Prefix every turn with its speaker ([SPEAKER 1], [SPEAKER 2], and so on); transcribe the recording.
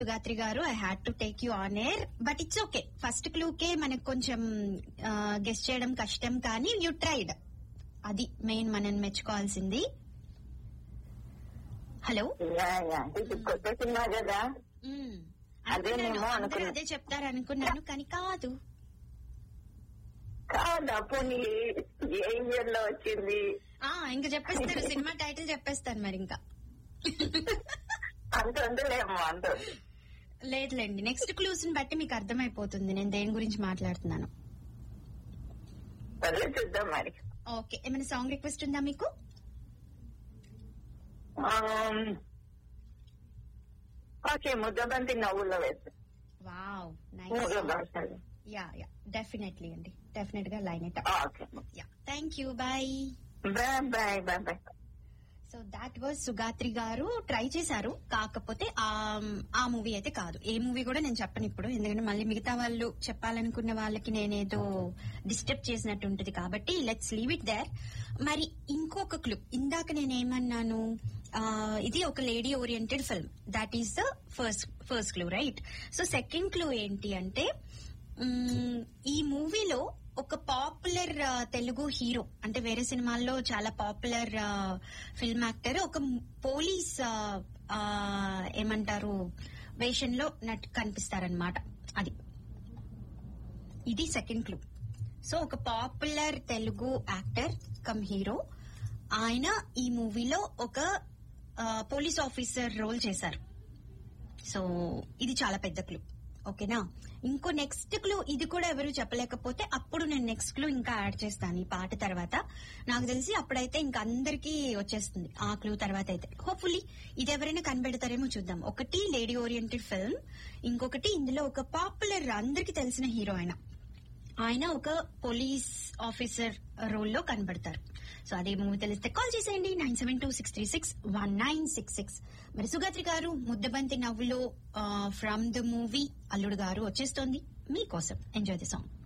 [SPEAKER 1] Sugatri garu I had to take you on air but it's okay first క్లూకే మనకు కొంచెం guest చేయడం కష్టం కానీ యూ ట్రైడ్ అది మెయిన్ మనం మెచ్చుకోవాల్సింది హలో
[SPEAKER 2] యా, యా. ఇది కొత్త సినిమా కదా
[SPEAKER 1] మ్మ్.
[SPEAKER 2] అదేనేమో
[SPEAKER 1] అనుకున్నాను, అందరూ
[SPEAKER 2] అనుకున్నా.
[SPEAKER 1] అదే చెప్తారు అనుకున్నాను కానీ కాదు
[SPEAKER 2] కాదు పోనీ ఏ ఇయర్ లో వచ్చింది
[SPEAKER 1] ఆ ఇంకా చెప్పేస్తారు సినిమా టైటిల్ చెప్పేస్తాను మరి ఇంకా
[SPEAKER 2] అంత ఉందిలేమో అంత ఉంది.
[SPEAKER 1] లేదులేండి నెక్స్ట్ క్లూస్ ని బట్టి మీకు అర్థమైపోతుంది నేను దేని గురించి మాట్లాడుతున్నాను
[SPEAKER 2] సరే చూద్దాం మరి
[SPEAKER 1] ఓకే ఏమైనా సాంగ్ రిక్వెస్ట్ ఉందా మీకు
[SPEAKER 2] ఆమ్, ఓకే ముద్దబంతి నవ్వుల్లో వేస్తాం
[SPEAKER 1] వావ్
[SPEAKER 2] మూడో
[SPEAKER 1] నైస్
[SPEAKER 2] భాషలు
[SPEAKER 1] యా యా డెఫినెట్లీ అండి డెఫినెట్ గా line it
[SPEAKER 2] okay
[SPEAKER 1] yeah thank you bye
[SPEAKER 2] bye bye bye bye
[SPEAKER 1] so that was Sugatri garu try చేశారు కాకపోతే ఆ ఆ మూవీ అయితే కాదు ఏ మూవీ కూడా నేను చెప్పను ఇప్పుడు ఎందుకంటే మళ్ళీ మిగతా వాళ్ళు చెప్పాలనుకున్న వాళ్ళకి నేనేదో డిస్టర్బ్ చేసినట్టు ఉంటుంది కాబట్టి లెట్స్ లీవ్ ఇట్ దేర్ మరి ఇంకొక క్లూ ఇందాక నేనేమన్నాను ఆ, ఇది ఒక lady oriented film that is the first first clue right so second clue ఏంటి అంటే మ్మ్, ఈ మూవీలో ఒక పాపులర్ తెలుగు హీరో అంటే వేరే సినిమాల్లో చాలా పాపులర్ ఫిల్మ్ యాక్టర్ ఒక పోలీస్ ఆ, ఆ, ఏమంటారు వేషంలో నట్ కనిపిస్తారనమాట అది ఇది సెకండ్ క్లూ సో ఒక popular Telugu actor cum hero ఆయన ఈ మూవీలో ఒక ఆ, పోలీస్ ఆఫీసర్ రోల్ చేశారు సో ఇది చాలా పెద్ద క్లూ ఓకేనా ఇంకో నెక్స్ట్ క్లూ ఇది కూడా ఎవరు చెప్పలేకపోతే అప్పుడు నేను నెక్స్ట్ క్లూ ఇంకా యాడ్ చేస్తాను ఈ పాట తర్వాత నాకు తెలిసి అప్పుడైతే ఇంకా అందరికీ వచ్చేస్తుంది ఆ క్లూ తర్వాత అయితే హోప్ఫుల్లీ ఇది ఎవరైనా కనిపెడతారేమో చూద్దాం ఒకటి లేడీ ఓరియంటెడ్ ఫిల్మ్ ఇంకొకటి ఇందులో ఒక పాపులర్ అందరికి తెలిసిన హీరో ఆయన ఆయన ఒక పోలీస్ ఆఫీసర్ రోల్లో కనబడతారు సో అదే మూవీ తెలిస్తే కాల్ చేసేయండి nine seven two six three six one nine six six మరి సుగాత్రి గారు ముద్దబంతి నవ్వులో ఫ్రమ్ ద మూవీ అల్లుడు గారు వచ్చేస్తోంది మీకోసం ఎంజాయ్ ది సాంగ్